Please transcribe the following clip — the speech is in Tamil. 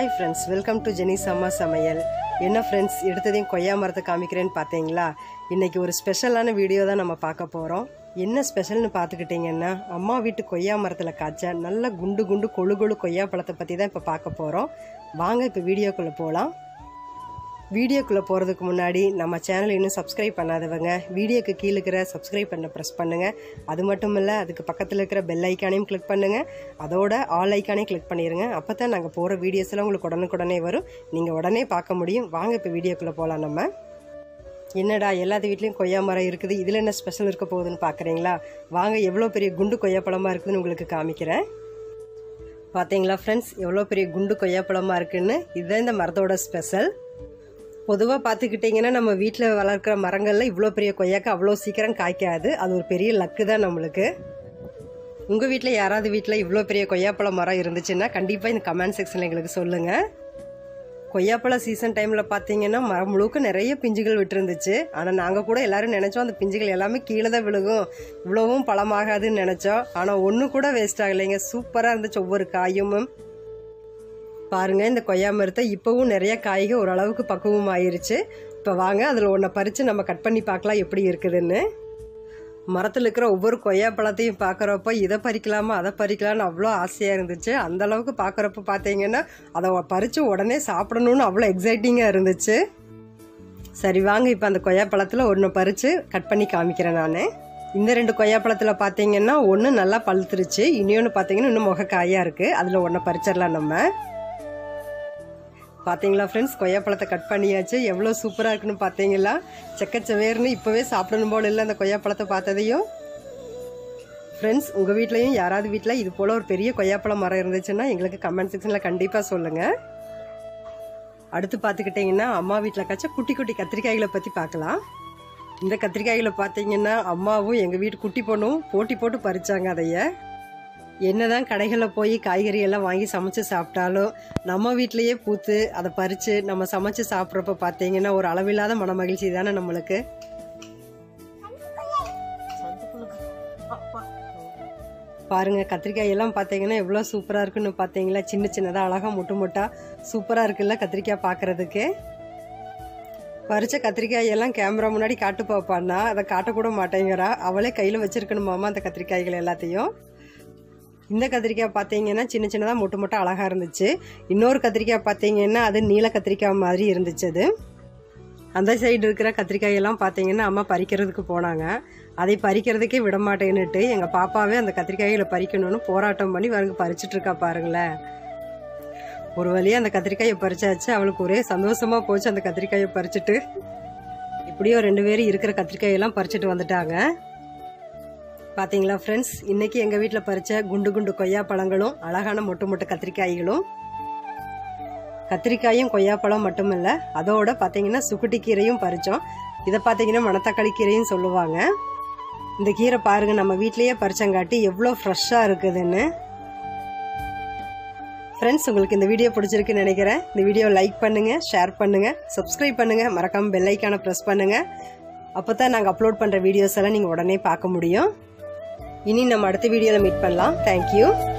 hi friends welcome to Jenis அம்மா சமையல் என்ன ஃப்ரெண்ட்ஸ் எடுத்ததையும் கொய்யா மரத்தை காமிக்கிறேன்னு பார்த்தீங்களா இன்னைக்கு ஒரு ஸ்பெஷலான வீடியோ தான் நம்ம பார்க்க போகிறோம் என்ன ஸ்பெஷல்னு பார்த்துக்கிட்டிங்கன்னா அம்மா வீட்டு கொய்யா மரத்தில் காய்ச்ச நல்ல குண்டு குண்டு கொழு கொழு கொய்யா பழத்தை பற்றி தான் இப்போ பார்க்க போகிறோம் வாங்க இப்போ வீடியோக்குள்ளே போகலாம் வீடியோக்குள்ளே போகிறதுக்கு முன்னாடி நம்ம சேனல் இன்னும் சப்ஸ்கிரைப் பண்ணாதவங்க வீடியோக்கு கீழே இருக்கிற சப்ஸ்கிரைப் பண்ண ப்ரெஸ் பண்ணுங்கள் அது மட்டும் இல்லை அதுக்கு பக்கத்தில் இருக்கிற பெல் ஐக்கானையும் கிளிக் பண்ணுங்கள் அதோட ஆல் ஐக்கானையும் கிளிக் பண்ணிடுங்க அப்போ தான் நாங்கள் போகிற வீடியோஸ் எல்லாம் உங்களுக்கு உடனுக்குடனே வரும் நீங்கள் உடனே பார்க்க முடியும் வாங்க இப்போ வீடியோக்குள்ளே போகலாம் நம்ம என்னடா எல்லாத்து வீட்லேயும் கொய்யா மரம் இருக்குது இதில் என்ன ஸ்பெஷல் இருக்க போகுதுன்னு பார்க்குறீங்களா வாங்க எவ்வளோ பெரிய குண்டு கொய்யா பழமாக இருக்குதுன்னு உங்களுக்கு காமிக்கிறேன் பார்த்தீங்களா ஃப்ரெண்ட்ஸ் எவ்வளோ பெரிய குண்டு கொய்யா பழமாக இருக்குன்னு இதுதான் இந்த மரத்தோட ஸ்பெஷல் பொதுவாக பார்த்துக்கிட்டிங்கன்னா நம்ம வீட்டில் வளர்க்குற மரங்களில் இவ்வளோ பெரிய கொய்யாக்கு அவ்வளோ சீக்கிரம் காய்க்காது அது ஒரு பெரிய லக்கு தான் நம்மளுக்கு உங்கள் வீட்டில் யாராவது வீட்டில் இவ்வளோ பெரிய கொய்யாப்பழம் மரம் இருந்துச்சுன்னா கண்டிப்பாக இந்த கமெண்ட் செக்ஷனில் எங்களுக்கு சொல்லுங்கள் கொய்யாப்பழ சீசன் டைமில் பார்த்தீங்கன்னா மரம் முழுக்க நிறைய பிஞ்சுகள் விட்டுருந்துச்சு ஆனால் நாங்கள் கூட எல்லாரும் நினச்சோம் அந்த பிஞ்சுகள் எல்லாமே கீழே தான் விழுகும் இவ்வளவும் பழமாகாதுன்னு நினச்சோம் ஆனால் ஒன்று கூட வேஸ்ட் ஆகலைங்க சூப்பராக இருந்துச்சு ஒவ்வொரு காயும் பாருங்க இந்த கொய்யா மரத்தை இப்போவும் நிறைய காய்கள் ஓரளவுக்கு பக்குவம் ஆயிருச்சு இப்போ வாங்க அதில் ஒன்றை பறித்து நம்ம கட் பண்ணி பார்க்கலாம் எப்படி இருக்குதுன்னு மரத்தில் இருக்கிற ஒவ்வொரு கொய்யா பழத்தையும் பார்க்குறப்ப இதை பறிக்கலாமா அதை பறிக்கலாம்னு அவ்வளோ ஆசையாக இருந்துச்சு அந்த அளவுக்கு பார்க்குறப்ப பார்த்தீங்கன்னா அதை பறித்து உடனே சாப்பிடணும்னு அவ்வளோ எக்ஸைட்டிங்காக இருந்துச்சு சரி வாங்க இப்போ அந்த கொய்யா பழத்தில் ஒன்று பறித்து கட் பண்ணி காமிக்கிறேன் நான் இந்த ரெண்டு கொய்யா பழத்தில் பார்த்தீங்கன்னா ஒன்று நல்லா பழுத்துருச்சு இன்னொன்று பார்த்தீங்கன்னா இன்னும் முக காயாக இருக்குது அதில் ஒன்றை பறிச்சிடலாம் நம்ம பார்த்தீங்களா ஃப்ரெண்ட்ஸ் கொய்யாப்பழத்தை கட் பண்ணியாச்சு எவ்வளோ சூப்பராக இருக்குன்னு பார்த்தீங்களா செக்கச்சவேர்னு இப்போவே சாப்பிடணும் போல இல்லை அந்த கொய்யாப்பழத்தை பார்த்ததையும் ஃப்ரெண்ட்ஸ் உங்கள் வீட்லேயும் யாராவது வீட்டில் இது போல் ஒரு பெரிய கொய்யாப்பழம் மரம் இருந்துச்சுன்னா எங்களுக்கு கமெண்ட் செக்ஷனில் கண்டிப்பாக சொல்லுங்கள் அடுத்து பார்த்துக்கிட்டிங்கன்னா அம்மா வீட்டில் காய்ச்ச குட்டி குட்டி கத்திரிக்காய்களை பற்றி பார்க்கலாம் இந்த கத்திரிக்காய்களை பார்த்தீங்கன்னா அம்மாவும் எங்கள் வீட்டு குட்டி பொண்ணும் போட்டி போட்டு பறிச்சாங்க அதைய என்னதான் கடைகளில் போய் காய்கறி எல்லாம் வாங்கி சமைச்சு சாப்பிட்டாலும் நம்ம வீட்டிலேயே பூத்து அதை பறித்து நம்ம சமைச்சு சாப்பிட்றப்ப பார்த்தீங்கன்னா ஒரு அளவில்லாத மன மகிழ்ச்சி தானே நம்மளுக்கு பாருங்க கத்திரிக்காய் எல்லாம் பார்த்தீங்கன்னா எவ்வளோ சூப்பராக இருக்குன்னு பார்த்தீங்களா சின்ன சின்னதாக அழகாக முட்டு முட்டா சூப்பராக இருக்குல்ல கத்திரிக்காய் பார்க்குறதுக்கு பறிச்ச கத்திரிக்காய் எல்லாம் கேமரா முன்னாடி காட்டு பார்ப்பான்னா அதை காட்டக்கூட மாட்டேங்கிறா அவளே கையில் வச்சிருக்கணுமாமா அந்த கத்திரிக்காய்கள் எல்லாத்தையும் இந்த கத்திரிக்காய் பார்த்தீங்கன்னா சின்ன சின்னதாக மொட்டு மொட்டை அழகாக இருந்துச்சு இன்னொரு கத்திரிக்காய் பார்த்தீங்கன்னா அது நீல கத்திரிக்காய் மாதிரி இருந்துச்சு அது அந்த சைடு இருக்கிற கத்திரிக்காய் எல்லாம் பார்த்தீங்கன்னா அம்மா பறிக்கிறதுக்கு போனாங்க அதை பறிக்கிறதுக்கே விட மாட்டேன்னுட்டு எங்கள் பாப்பாவே அந்த கத்திரிக்காய்களை பறிக்கணும்னு போராட்டம் பண்ணி வந்து பறிச்சிட்டு இருக்கா பாருங்களேன் ஒரு வழியாக அந்த கத்திரிக்காயை பறிச்சாச்சு அவளுக்கு ஒரே சந்தோஷமா போச்சு அந்த கத்திரிக்காயை பறிச்சுட்டு இப்படியோ ரெண்டு பேரும் இருக்கிற கத்திரிக்காயெல்லாம் பறிச்சுட்டு வந்துட்டாங்க பாத்தீங்களா ஃப்ரெண்ட்ஸ் இன்னைக்கு எங்கள் வீட்டில் பறித்த குண்டு குண்டு கொய்யா பழங்களும் அழகான மொட்டு மொட்டு கத்திரிக்காய்களும் கத்திரிக்காயும் கொய்யாப்பழம் மட்டும் இல்லை அதோட பார்த்தீங்கன்னா சுக்குட்டி கீரையும் பறித்தோம் இதை பார்த்தீங்கன்னா மணத்தக்காளி கீரையும் சொல்லுவாங்க இந்த கீரை பாருங்க நம்ம வீட்லேயே பறிச்சங்காட்டி எவ்வளோ ஃப்ரெஷ்ஷாக இருக்குதுன்னு ஃப்ரெண்ட்ஸ் உங்களுக்கு இந்த வீடியோ பிடிச்சிருக்குன்னு நினைக்கிறேன் இந்த வீடியோ லைக் பண்ணுங்கள் ஷேர் பண்ணுங்கள் சப்ஸ்கிரைப் பண்ணுங்கள் மறக்காமல் பெல் ஐக்கானை ப்ரெஸ் பண்ணுங்கள் அப்போ தான் நாங்கள் அப்லோட் பண்ணுற வீடியோஸ் எல்லாம் நீங்கள் உடனே பார்க்க முடியும் இனி நம்ம அடுத்த வீடியோவில் மீட் பண்ணலாம் தேங்க்யூ